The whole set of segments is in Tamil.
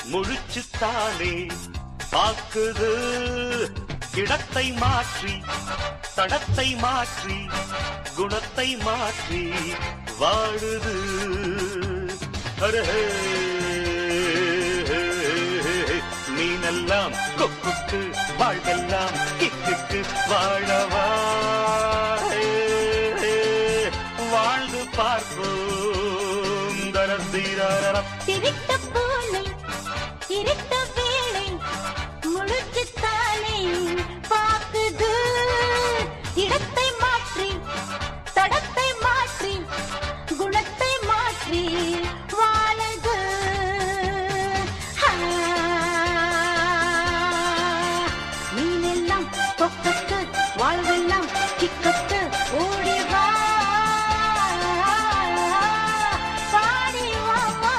முழிச்சுத்தானே பாக்குது இடத்தை மாற்றி தடத்தை மாற்றி குணத்தை மாற்றி வாழுது அரே மீனெல்லாம் கொக்குக்கு வாழ்வெல்லாம் கிக்குக்கு வாழவா வாழ்ந்து பார்ப்போம் தரந்தீரரம் திருட்ட பூனை இருட்ட வேளை முழிச்சுத்தானே பாக்குது இடத்தை மாற்றி தடத்தை மாற்றி குணத்தை மாற்றி வாழுது ஆ, மீனெல்லாம் கொக்கத்து வாழ்வெல்லாம் கிக்கத்து ஓடி வா பாடி வா வா.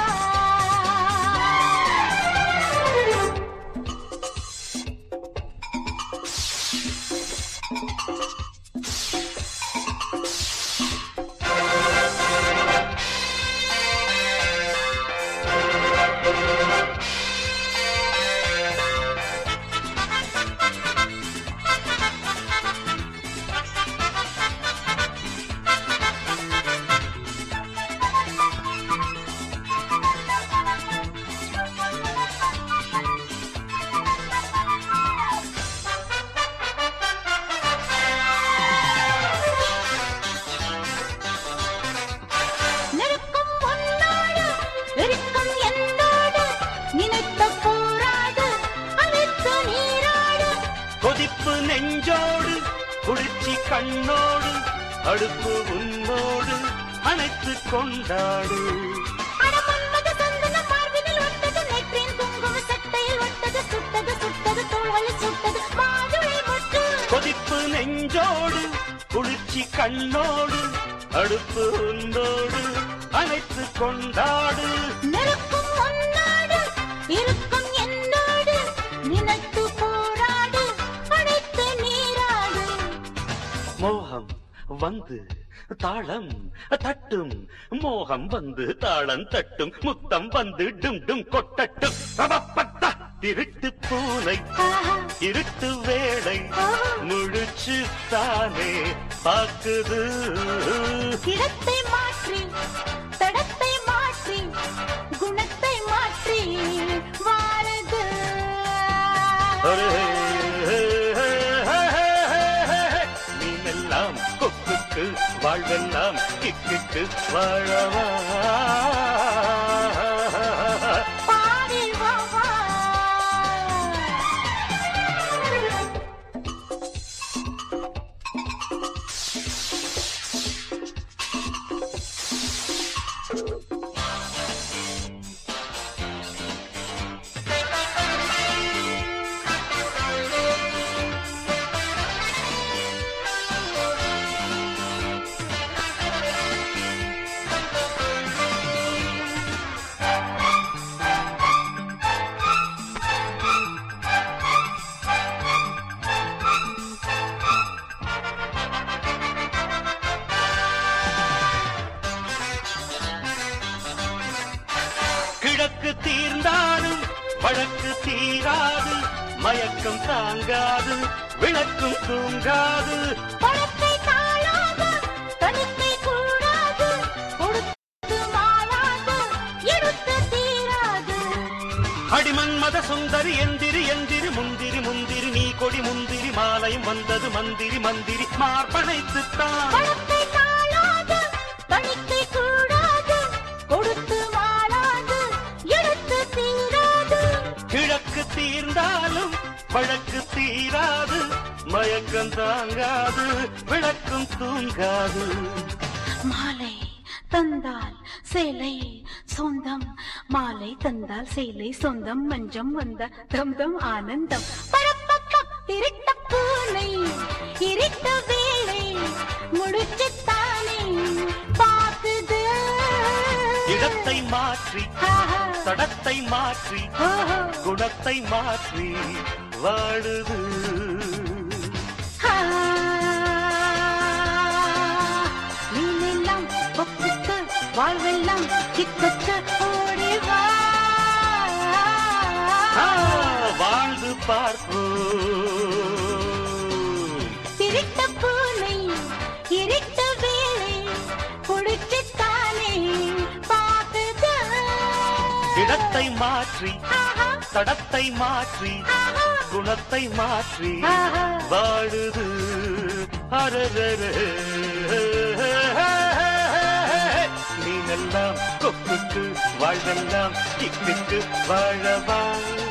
நெருக்கம் உன்னோடு, இறுக்கம் என்னோடு, நினைத்த போராடு, அழைத்து நீராடு. கொதிப்பு நெஞ்சோடு குளிர்ச்சி கண்ணோடு அடுப்பு உன்னோடு அணைத்து கொண்டாடு அட மன்மத சந்தனம் மார்பினில் ஒட்டது, நெற்றியின் குங்கும சட்டையில் ஒட்டது, சுட்டது, சுட்டது, தோள்களில் சுட்டது, மாதுளை மொட்டு. கொதிப்பு நெஞ்சோடு குளிர்ச்சி கண்ணோடு அடுப்பு உன்னோடு அணைத்து கொண்டாடு நெருக்கம் உன்னோடு, இறுக்கம் என்னோடு, நினைத்து போராடு, அழைத்து நீராடு. மோகம் வந்து தாளம் தட்டும் மோகம் வந்து தாளம் தட்டும் முத்தம் வந்து டும் டும் கொட்டட்டும் பபப்பத்தா. திருட்டு பூனை ஆஹா இருட்டு வேளை முழிச்சு தானே பாக்குது இடத்தை மாற்றி தடத்தை மாற்றி குணத்தை மாற்றி வாழுது அரே, மீனெல்லாம் கொக்குக்கு வாழ்வெல்லாம் கிக்குக்கு வாழவா பாடி வா வா. கிழக்கு தீர்ந்தாலும் வழக்கு தீராது மயக்கம் தாங்காது விளக்கும் தூங்காது பணத்தை தாழாது, தடுக்கை கூடாது, கொடுத்து மாளாது, எடுத்து தீராது. அடிமன் மத சுந்தரி எந்திரி எந்திரி முந்திரி முந்திரி நீ கொடி முந்திரி மாலையும் வந்தது மந்திரி மந்திரி மார்பனைத்துத்தான் பணத்தை தாழாது, தணிக்கை கூடாது, கொடுத்து மாளாது, எடுத்து தீராது. கிழக்கு தீர்ந்தாலும் வழக்கு தீராது மயக்கம் தாங்காது விளக்கும் தூங்காது மாலை தந்தால் சேலை சொந்தம் மாலை தந்தால் சேலை சொந்தம் மஞ்சம் வந்த தம்தம் ஆனந்தம் பரப்பப்ப திருட்ட பூனை இருட்ட வேளை முடிச்சுத்தானே பாக்குது இடத்தை மாற்றி ஆஹா, தடத்தை மாற்றி ஓஹோ, குணத்தை மாற்றி வாழுது ஆ. மீனெல்லாம் கொக்குக்கு வாழ்வெல்லாம் கிக்குக்கு ஓடி வா பார்ப்போம் திருட்ட பூனை இருட்ட வேலை குடிச்சுத்தானே பாக்குது இடத்தை மாற்றி ஆஹா, தடத்தை மாற்றி ஆஹா, குணத்தை மாற்றி ஆஹா. வாழுது அரரரே. மீனெல்லாம் கொக்குக்கு வாழ்வெல்லாம் கிக்குக்கு வாழவா